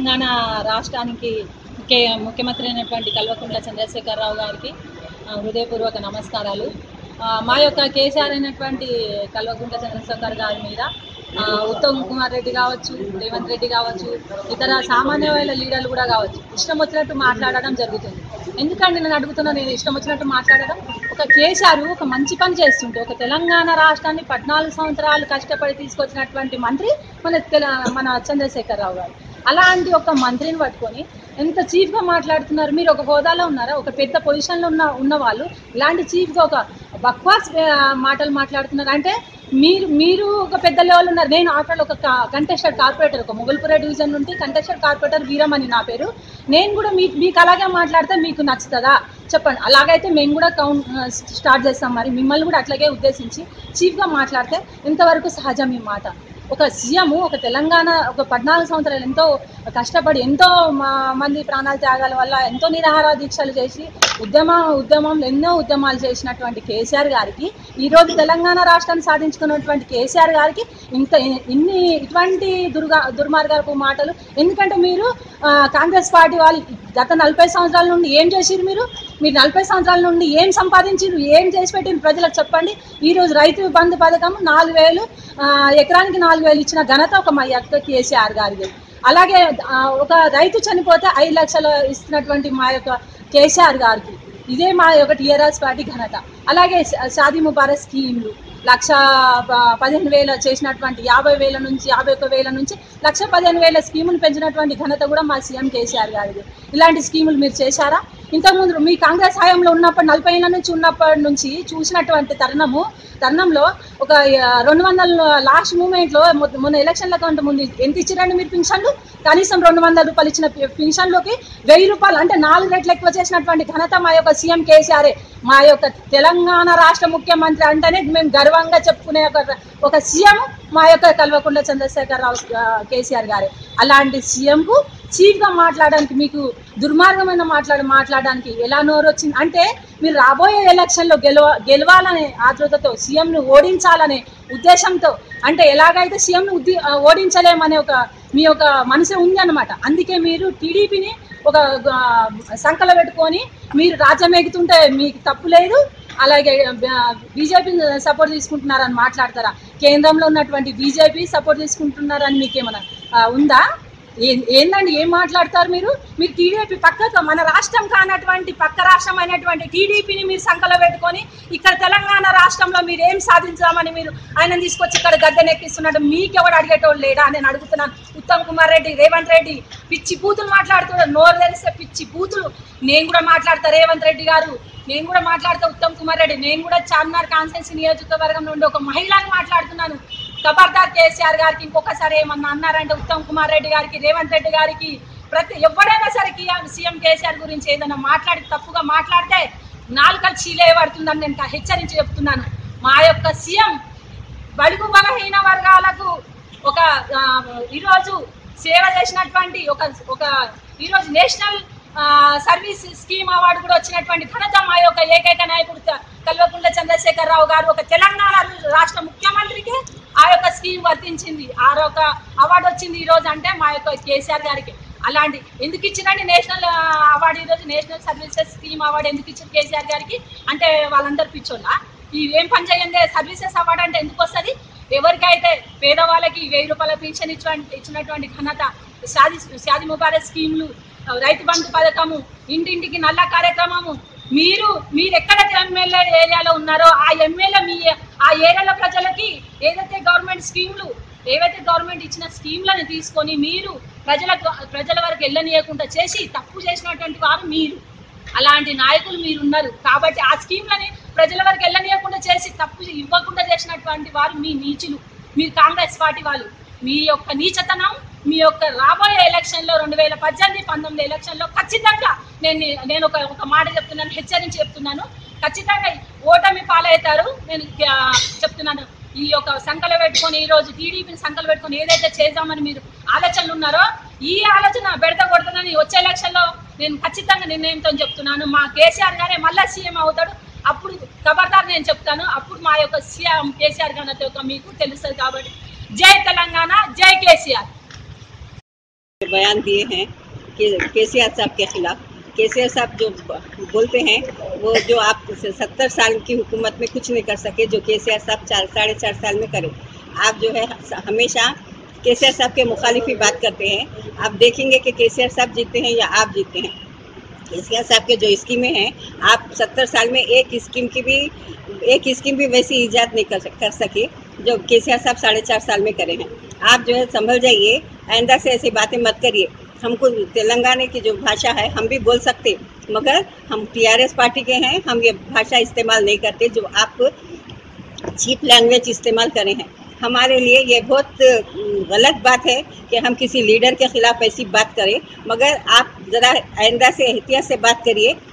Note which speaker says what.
Speaker 1: తెలంగాణ రాష్ట్రానికి ముఖ్య ముఖ్యమంత్రి అయినటువంటి కల్వకుంట్ల చంద్రశేఖరరావు గారికి ఆ, హృదయపూర్వక నమస్కారాలు ఆ, మా యొక్క కేసీఆర్ అయినటువంటి కల్వకుంట్ల చంద్రశేఖర్ గారి మీద ఆ, ఉత్తమ్ కుమార్ రెడ్డి కావచ్చు రేవంత్ రెడ్డి కావచ్చు ఇతర సామాన్యమైన లీడర్లు కూడా కావచ్చు ఇష్టం వచ్చినట్టు మాట్లాడడం జరుగుతుంది ఎందుకంటే నేను అడుగుతున్నా నేను ఇష్టం వచ్చినట్టు మాట్లాడడం ఒక కేసీఆర్ ఒక మంచి పని చేస్తుంటే ఒక తెలంగాణ రాష్ట్రాన్ని పద్నాలుగు సంవత్సరాలు కష్టపడి తీసుకొచ్చినటువంటి మంత్రి మన తెల మన చంద్రశేఖరరావు గారు అలాంటి ఒక మంత్రిని పట్టుకొని ఎంత చీఫ్గా మాట్లాడుతున్నారు మీరు ఒక హోదాలో ఉన్నారా ఒక పెద్ద పొజిషన్లో ఉన్న ఉన్న వాళ్ళు ఇలాంటి చీఫ్గా ఒక బక్వాస్ ఆ, మాటలు మాట్లాడుతున్నారు అంటే మీరు మీరు ఒక పెద్ద లెవెల్ ఉన్నారు నేను ఆటోలో ఒక కంటెస్టెడ్ కార్పొరేటర్ ఒక మొగల్పుర డివిజన్ నుండి కంటెస్టెడ్ కార్పొరేటర్ వీరమణి నా పేరు నేను కూడా మీ మీకు అలాగే మాట్లాడితే మీకు నచ్చుతుందా చెప్పండి అలాగైతే మేము కూడా కౌంట్ స్టార్ట్ చేస్తాం మరి మిమ్మల్ని కూడా అట్లాగే ఉద్దేశించి చీఫ్గా మాట్లాడితే ఎంతవరకు సహజం ఈ మాట ఒక సీఎం ఒక తెలంగాణ ఒక పద్నాలుగు సంవత్సరాలు ఎంతో కష్టపడి ఎంతో మా- మంది ప్రాణాల త్యాగాల వల్ల ఎంతో నిరాహార దీక్షలు చేసి ఉద్యమ ఉద్యమంలో ఎన్నో ఉద్యమాలు చేసినటువంటి కేసీఆర్ గారికి ఈరోజు తెలంగాణ రాష్ట్రాన్ని సాధించుకున్నటువంటి కేసీఆర్ గారికి ఇంత ఇన్ని ఇటువంటి దుర్గా దుర్మార్గపు మాటలు ఎందుకంటే మీరు ఆ, కాంగ్రెస్ పార్టీ వాళ్ళు గత నలభై సంవత్సరాల నుండి ఏం చేసిరు మీరు మీరు నలభై సంవత్సరాల నుండి ఏం సంపాదించారు ఏం చేసి పెట్టిన ప్రజలకు చెప్పండి ఈరోజు రైతు బంధు పథకం నాలుగు వేలు ఆ, ఎకరానికి నాలుగు వేలు ఇచ్చిన ఘనత ఒక మా యొక్క కేసీఆర్ గారిది అలాగే ఆ, ఒక రైతు చనిపోతే ఐదు లక్షలు ఇస్తున్నటువంటి మా యొక్క కేసీఆర్ గారికి ఇదే మా యొక్క టీఆర్ఎస్ పార్టీ ఘనత అలాగే షా- షాదీ ముబారక్ స్కీమ్లు లక్ష ప- పదిహేను వేల చేసినటువంటి యాభై వేల నుంచి యాభై ఒక్క వేల నుంచి లక్ష పదిహేను వేల స్కీములు పెంచినటువంటి ఘనత కూడా మా సీఎం కేసీఆర్ గారిది ఇలాంటి స్కీములు మీరు చేశారా ఇంతకుముందు మీ కాంగ్రెస్ హయాంలో ఉన్నప్పుడు నలభై ఏళ్ళ నుంచి ఉన్నప్పటి నుంచి చూసినటువంటి తరుణము తరుణంలో ఒక ఆ, రెండు వందల లాస్ట్ మూమెంట్లో మొన్న ఎలక్షన్ల కంటే ముందు ఎంత ఇచ్చిరండి మీరు పింఛన్లు కనీసం రెండు వందల రూపాయలు ఇచ్చిన పి- పింఛన్లోకి వెయ్యి రూపాయలు అంటే నాలుగు రెట్లు ఎక్కువ చేసినటువంటి ఘనత మా యొక్క సీఎం కేసీఆరే మా యొక్క తెలంగాణ రాష్ట్ర ముఖ్యమంత్రి అంటేనే మేము గర్వంగా చెప్పుకునే ఒక ఒక సీఎం మా యొక్క కల్వకుంట్ల చంద్రశేఖరరావు ఆ, కేసీఆర్ గారే అలాంటి సీఎంకు చీఫ్గా మాట్లాడడానికి మీకు దుర్మార్గమైన మాట్లాడి మాట్లాడడానికి ఎలా నోరు వచ్చింది అంటే మీరు రాబోయే ఎలక్షన్లో గెలవ గెలవాలనే ఆతృతతో సీఎంను ఓడించాలనే ఉద్దేశంతో అంటే ఎలాగైతే సీఎంను ఉద్ది ఆ, ఓడించలేమనే ఒక మీ యొక్క మనసు ఉంది అనమాట అందుకే మీరు టీడీపీని ఒక ఆ, సంకల పెట్టుకొని మీరు రాజ్యం ఎగుతుంటే మీకు తప్పు లేదు అలాగే బీజేపీ సపోర్ట్ తీసుకుంటున్నారని మాట్లాడతారా కేంద్రంలో ఉన్నటువంటి బీజేపీ సపోర్ట్ తీసుకుంటున్నారని మీకేమైనా ఆ, ఉందా ఏ- ఏందండి ఏం మాట్లాడతారు మీరు మీరు టీడీపీ పక్కకు మన రాష్ట్రం కానటువంటి పక్క రాష్ట్రం అయినటువంటి టీడీపీని మీరు సంకలో పెట్టుకొని ఇక్కడ తెలంగాణ రాష్ట్రంలో మీరు ఏం సాధించామని మీరు ఆయన తీసుకొచ్చి ఇక్కడ గద్దెనెక్కిస్తున్నట్టు మీకెవడు అడిగేటోళ్ళు లేడా అని నేను అడుగుతున్నాను ఉత్తమ్ కుమార్ రెడ్డి రేవంత్ రెడ్డి పిచ్చి బూతులు మాట్లాడుతున్నాడు నోరు తెలిస్తే పిచ్చి బూతులు నేను కూడా మాట్లాడతా రేవంత్ రెడ్డి గారు నేను కూడా మాట్లాడతా ఉత్తమ్ కుమార్ రెడ్డి నేను కూడా చార్మినార్ కాన్స్టెన్సీ నియోజకవర్గం నుండి ఒక మహిళని మాట్లాడుతున్నాను ఖబర్దార్ కేసీఆర్ గారికి ఇంకొకసారి ఏమన్నా అన్నారంటే ఉత్తమ్ కుమార్ రెడ్డి గారికి రేవంత్ రెడ్డి గారికి ప్రతి ఎవడైనా సరే కియా- సీఎం కేసీఆర్ గురించి ఏదైనా మాట్లాడి తప్పుగా మాట్లాడితే నాలుకలు చీలే పడుతుందని నేను హెచ్చరించి చెప్తున్నాను మా యొక్క సీఎం బడుగు బలహీన వర్గాలకు ఒక ఆ, ఈరోజు సేవ చేసినటువంటి ఒక ఒక ఈరోజు నేషనల్ ఆ, సర్వీస్ స్కీమ్ అవార్డు కూడా వచ్చినటువంటి ఘనత మా యొక్క ఏకైక నాయకుడు త- కల్వకుంట్ల చంద్రశేఖరరావు గారు ఒక తెలంగాణ రాష్ట్ర ముఖ్యమంత్రికి ఆ యొక్క స్కీమ్ వర్తించింది ఆ యొక్క అవార్డు వచ్చింది ఈ రోజు అంటే మా యొక్క కేసీఆర్ గారికి అలాంటి ఎందుకు ఇచ్చిరండి నేషనల్ ఆ, అవార్డు ఈరోజు నేషనల్ సర్వీసెస్ స్కీమ్ అవార్డు ఎందుకు ఇచ్చారు కేసీఆర్ గారికి అంటే వాళ్ళందరూ పిచ్చోళ్ళ ఈ ఏం పని చేయండి సర్వీసెస్ అవార్డు అంటే ఎందుకు వస్తుంది ఎవరికైతే పేదవాళ్ళకి వెయ్యి రూపాయల పెన్షన్ ఇచ్చిన ఇచ్చినటువంటి ఘనత షాది షాది ముబారక్ స్కీమ్లు రైతు బంధు పథకము ఇంటింటికి నల్ల కార్యక్రమము మీరు మీరు ఎక్కడైతే ఎమ్మెల్యే ఏరియాలో ఉన్నారో ఆ ఎమ్మెల్యే మీ ఆ ఏరియాలో ప్రజలకి ఏదైతే గవర్నమెంట్ స్కీమ్లు ఏవైతే గవర్నమెంట్ ఇచ్చిన స్కీమ్లను తీసుకొని మీరు ప్రజలకు ప్రజల వరకు వెళ్ళనీయకుండా చేసి తప్పు చేసినటువంటి వారు మీరు అలాంటి నాయకులు మీరు ఉన్నారు కాబట్టి ఆ స్కీమ్లని ప్రజల వరకు వెళ్ళనీయకుండా చేసి తప్పు ఇవ్వకుండా చేసినటువంటి వారు మీ నీచులు మీరు కాంగ్రెస్ పార్టీ వాళ్ళు మీ యొక్క నీచతనం మీ యొక్క రాబోయే ఎలక్షన్లో రెండు వేల పద్దెనిమిది పంతొమ్మిది ఎలక్షన్లో ఖచ్చితంగా నేను నేను ఒక ఒక మాట చెప్తున్నాను హెచ్చరించి చెప్తున్నాను ఖచ్చితంగా ఓటమి పాలవుతారు నేను ఆ, చెప్తున్నాను ఈ యొక్క సంకలు పెట్టుకొని ఈ రోజు టీడీపీని సంకలు పెట్టుకొని ఏదైతే చేద్దామని మీరు ఆలోచనలు ఉన్నారో ఈ ఆలోచన బెడత కొడుతుందని వచ్చే ఎలక్షన్లో నేను ఖచ్చితంగా నిర్ణయంతో చెప్తున్నాను మా కేసీఆర్ గారే మళ్ళా సీఎం అవుతాడు అప్పుడు ఖబర్దార్ నేను చెప్తాను అప్పుడు మా యొక్క సీఎం కేసీఆర్ గారి యొక్క మీకు తెలుస్తుంది కాబట్టి జై తెలంగాణ జై కేసీఆర్
Speaker 2: बयान दिए हैं कि केसीआर साहब के खिलाफ केसीआर साहब जो ब- बोलते हैं वो जो आप सत्तर साल की हुकूमत में कुछ नहीं कर सके जो केसीआर साहब चार साढ़े चार साल में करे आप जो है हमेशा केसीआर साहब के मुखालिफ ही बात करते हैं आप देखेंगे कि केसीआर साहब जीतते हैं या आप जीतते हैं केसीआर साहब के जो स्कीमें हैं आप सत्तर साल में एक स्कीम की भी एक स्कीम भी वैसी ईजाद नहीं कर सक- कर सके जो केसीआर साहब साढ़े चार साल में करे हैं आप जो है संभल जाइए आइंदा से ऐसी बातें मत करिए हमको तेलंगाना की जो भाषा है हम भी बोल सकते मगर हम टीआरएस पार्टी के हैं हम ये भाषा इस्तेमाल नहीं करते जो आप चीप लैंग्वेज इस्तेमाल करे हैं हमारे लिए ये बहुत अम, गलत बात है कि हम किसी लीडर के खिलाफ ऐसी बात करें मगर आप ज़रा आइंदा से एहतियात से बात करिए